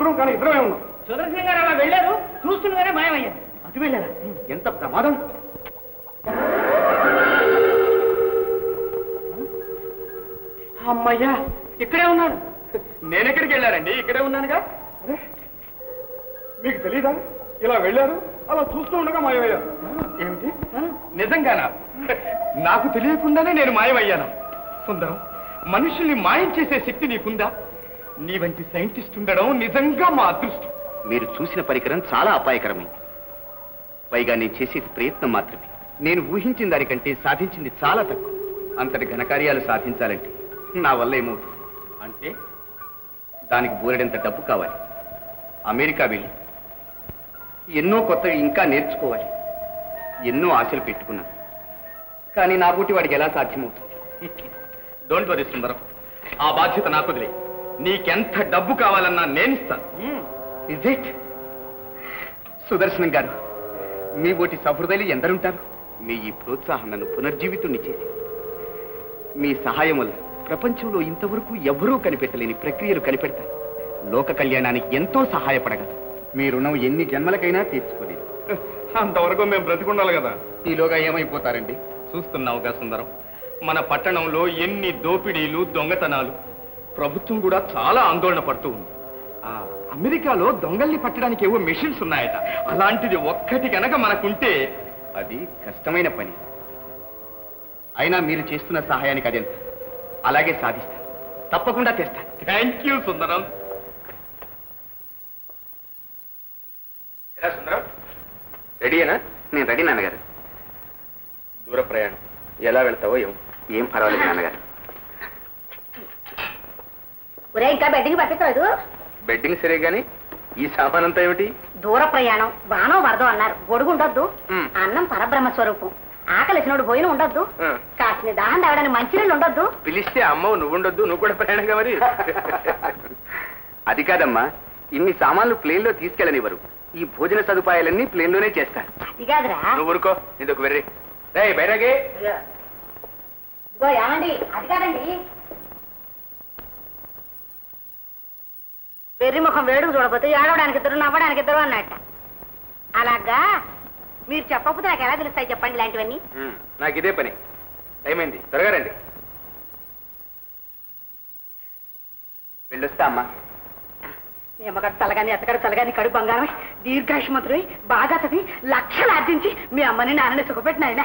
ఉన్నాం కానీ ఇద్దరమే ఉన్నాం సుదర్శన్ గారు అలా వెళ్ళారు చూస్తుండగానే మాయమయ్యారు అటు వెళ్ళారా ఎంత ప్రమాదం అమ్మయ్యా ఇక్కడే ఉన్నాడు నేను ఎక్కడికి వెళ్ళారండి ఇక్కడే ఉన్నానుగా అరే, మీకు తెలీదా ఇలా వెళ్ళారు అలా చూస్తూ ఉండగా మాయమయ్యారు ఏమిటి నిజంగానా నాకు తెలియకుండానే నేను మాయమయ్యాను సుందరం మనుషుల్ని మాయం చేసే శక్తి నీకుందా నీ వంటి సైంటిస్ట్ ఉండడం నిజంగా మా అదృష్టం మీరు చూసిన పరికరం చాలా అపాయకరమైంది పైగా నేను చేసేది ప్రయత్నం మాత్రమే నేను ఊహించిన దానికంటే సాధించింది చాలా తక్కువ అంతటి ఘనకార్యాలు సాధించాలంటే నా వల్ల ఏమవుతుంది అంటే దానికి బోలెడంత డబ్బు కావాలి అమెరికా వెళ్ళి ఎన్నో కొత్తవి ఇంకా నేర్చుకోవాలి ఎన్నో ఆశలు పెట్టుకున్నాను కానీ నా బుట్టి వాడికి ఎలా సాధ్యమవుతుంది డోంట్ వరీ సుందరం ఆ బాధ్యత నాకు వదిలే నీకెంత డబ్బు కావాలన్నా నేనిస్తాను ఇజ్ ఇట్ సుదర్శనం గారు మీ ఓటి సహృదయులు ఎందరుంటారు మీ ఈ ప్రోత్సాహం నన్ను పునర్జీవితుణ్ణి చేసి మీ సహాయం వల్ల ప్రపంచంలో ఇంతవరకు ఎవరూ కనిపెట్టలేని ప్రక్రియలు కనిపెడతారు లోక కళ్యాణానికి ఎంతో సహాయపడగలరు మీ రుణం ఎన్ని జన్మలకైనా తీర్చుకోలేదు అంతవరకు మేము బ్రతికుండాలి కదా ఈలోగా ఏమైపోతారండి చూస్తున్నావుగా సుందరం మన పట్టణంలో ఎన్ని దోపిడీలు దొంగతనాలు ప్రభుత్వం కూడా చాలా ఆందోళన పడుతూ ఉంది ఆ, అమెరికాలో దొంగల్ని పట్టడానికి ఏవో మెషిన్స్ ఉన్నాయట అలాంటిది ఒక్కటి గనక మనకుంటే అది కష్టమైన పని అయినా మీరు చేస్తున్న సహాయానికి అదెంత అలాగే సాధిస్తాను తప్పకుండా తెస్తాను థ్యాంక్ యూ సుందరం సుందరం రెడీయేనా నేను రెడీ నాన్నగారు దూర ప్రయాణం ఎలా వెళ్తావో ఏం ఏం పర్వాలేదు నాన్నగారు ఒరే ఇంకా బెడ్డింగ్ పట్టించలేదు బెడ్డింగ్ సరే గాని ఈ సామాన్ అంతా ఏమిటి దూర ప్రయాణం బాణం వరదో అన్నారు గొడుగు ఉండొద్దు మ్. అన్నం పరబ్రహ్మ స్వరూపం ఆకలిసినోడు పోయిన ఉండొద్దు ఆ. కాసిన దాహం తాగడానికి మంచినీళ్ళు ఉండొద్దు పిలిస్తే అమ్మవు నువ్వు ఉండొద్దు నువ్వు కూడా ప్రయాణంగా మరి అది కాదమ్మా ఇన్ని సామాన్లు ప్లేన్ లో తీసుకెళ్ళనివ్వరు ఈ భోజన సదుపాయాలన్నీ ప్లేన్ లోనే చేస్తారు అది కాదురా నువ్వు ఊరుకో ఇదొక వెర్రి రే బైరాగే ఇదిగో ఏమండి అది కాదండి వెర్రి ముఖం వేడుకు చూడబోతే ఏడవడానికి ఇద్దరు నవ్వడానికి ఇద్దరు అన్నట్ట అలాగా మీరు చెప్పకపోతే నాకు ఎలా తెలుస్తాయి చెప్పండి ఇలాంటివన్నీ నాకు ఇదే పని టైం అయింది త్వరగా రండి వెళ్ళొస్తా అమ్మా మీ అమ్మగారు తలగాని ఎత్తగారు తలగాని కడుపు బంగారం దీర్ఘాయుష్మంతుడై బాగా చదివి లక్షలు ఆర్జించి మీ అమ్మని నాన్నని సుఖపెట్టిన ఆయన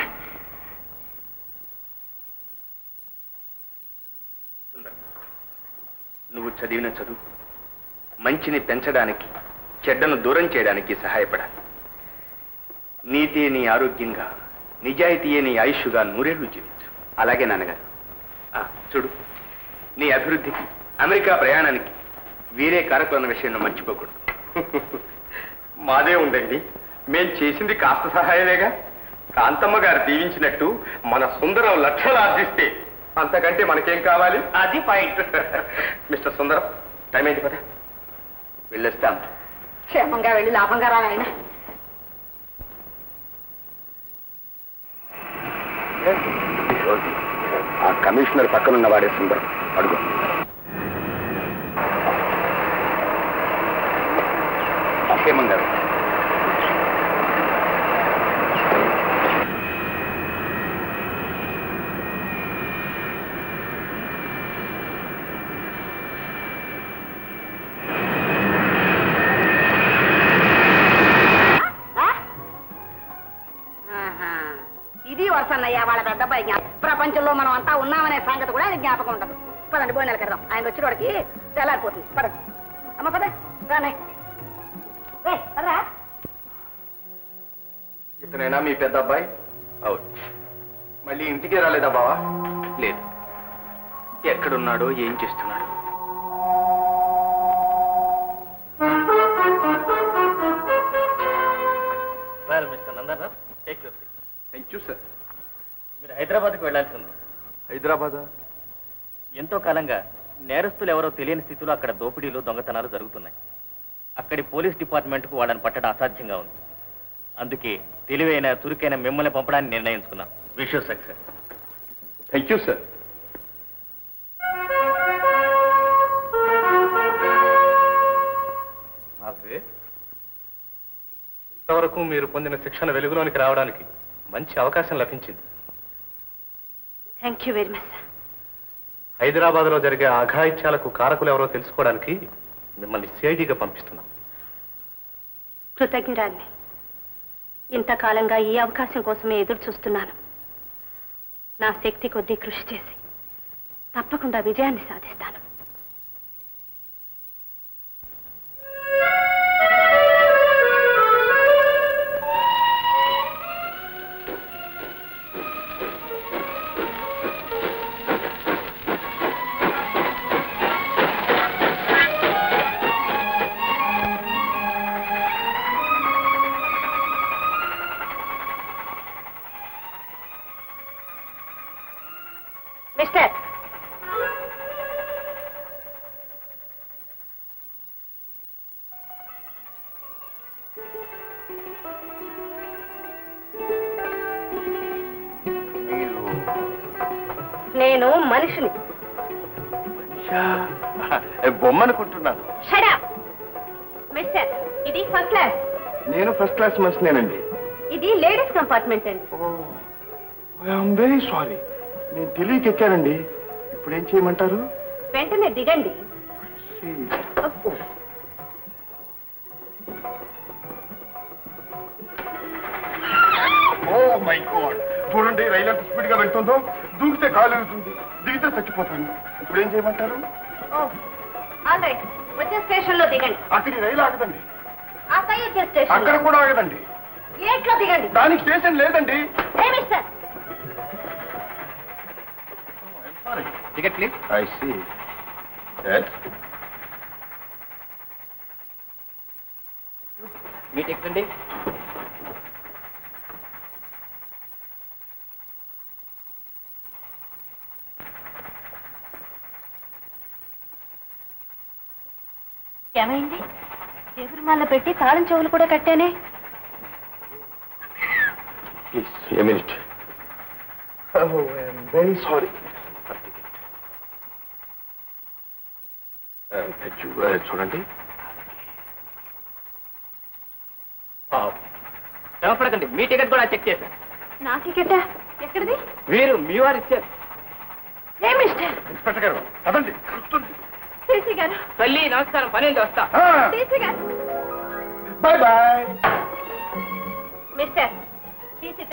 సుందరం నువ్వు చదివిన చదువు మంచిని పెంచడానికి చెడ్డను దూరం చేయడానికి సహాయపడాలి నీతి నీ ఆరోగ్యంగా నిజాయితీయే నీ ఆయుష్గా నూరేళ్లు జీవించు అలాగే నాన్నగారు ఆ, చూడు నీ అభివృద్ధికి అమెరికా ప్రయాణానికి వీరే కారకులు అన్న విషయం నువ్వు మర్చిపోకూడదు మాదే ఉండండి మేం చేసింది కాస్త సహాయమేగా కాంతమ్మ గారు దీవించినట్టు మన సుందరం లక్షలు ఆర్జిస్తే అంతకంటే మనకేం కావాలి అది పాయింట్ మిస్టర్ సుందరం టైం అయింది కదా వెళ్ళొస్తాం క్షేమంగా వెళ్ళి లాభంగా రా ఆయన ఆ కమిషనర్ పక్కనున్న వాడే సుందరం అడుగు క్షేమం గారు ఆ? ఆహా. ఇది వరుసన్నయ్య వాళ్ళ పెద్ద అబ్బాయి జ్ఞాపకం ప్రపంచంలో మనం అంతా ఉన్నామనే సంగతి కూడా ఆయన జ్ఞాపకం ఉండదు పదండి పోయి నెలకెడదాం ఆయన వచ్చినోడికి తెల్లారిపోతుంది పదండి అమ్మ పద రానే రే, పదరా ఇతనైనా మీ పెద్ద అబ్బాయి అవును మళ్ళీ ఇంటికి రాలేదా బావా లేదు ఎక్కడున్నాడో ఏం చేస్తున్నాడో well mister Nandan take your thank you sir మీరు హైదరాబాద్కి వెళ్ళాల్సి ఉంది హైదరాబాద్ ఎంతో కాలంగా నేరస్తులు ఎవరో తెలియని స్థితిలో అక్కడ దోపిడీలు దొంగతనాలు జరుగుతున్నాయి అక్కడి పోలీస్ డిపార్ట్మెంట్కు వాళ్ళని పట్టడం అసాధ్యంగా ఉంది అందుకే తెలివైన చురుకైన మిమ్మల్ని పంపడానికి నిర్ణయించుకున్నాం wish success thank you sir వరకు మీరు పొందిన శిక్షణ వెలుగులోనికి రావడానికి మంచి అవకాశం లభించింది థ్యాంక్ యూ వెరీ మచ్ హైదరాబాద్లో జరిగే అఘాయిత్యాలకు కారకులు ఎవరో తెలుసుకోవడానికి మిమ్మల్ని సిఐడిగా పంపిస్తున్నాం కృతజ్ఞురాన్ని ఇంతకాలంగా ఈ అవకాశం కోసమే ఎదురు చూస్తున్నాను నా శక్తి కొద్దీ కృషి చేసి తప్పకుండా విజయాన్ని సాధిస్తాను మిస్టర్ నేను మనిషిని బొమ్మనుకుంటున్నాను షడా మిస్టర్ ఇది ఫస్ట్ క్లాస్ నేను ఫస్ట్ క్లాస్ మనిషినేనండి ఇది లేడీస్ కంపార్ట్మెంట్ అండి ఐఎమ్ వెరీ సారీ నేను తెలియక ఎక్కానండి ఇప్పుడు ఏం చేయమంటారు వెంటనే దిగండి ఓ మై గాడ్ చూడండి రైలు ఎంత స్పీడ్ గా వెళ్తుందో దూకితే కాలు ఎగుతుంది దిగితే చచ్చిపోతాను ఇప్పుడు ఏం చేయమంటారు ఆల్ రైట్ వచ్చే స్టేషన్ లో దిగండి అక్కడి రైలు ఆగదండి ఆ పై వచ్చే స్టేషన్ అక్కడ కూడా ఆగదండి గేట్ లో దిగండి దానికి స్టేషన్ లేదండి ఏ mister ticket please I see మీ టికెట్ అండి ఏమైంది టేబుల్ మాల పెట్టి తాళం చెవులు కూడా కట్టానే please a minute I'm very sorry చూడండి శ్రమపడకండి మీ టికెట్ కూడా చెక్ చేశాను నా టికెటా ఎక్కడిది వీరు మీ వారు ఇచ్చారు ఏ మిస్టర్ ఇన్స్పెక్టర్ గారు అదండి కలుస్తుంది సీసీ గారు తల్లి నమస్కారం పని వస్తా సీసీ గారు బాయ్ బాయ్ మిస్టర్ సీసీ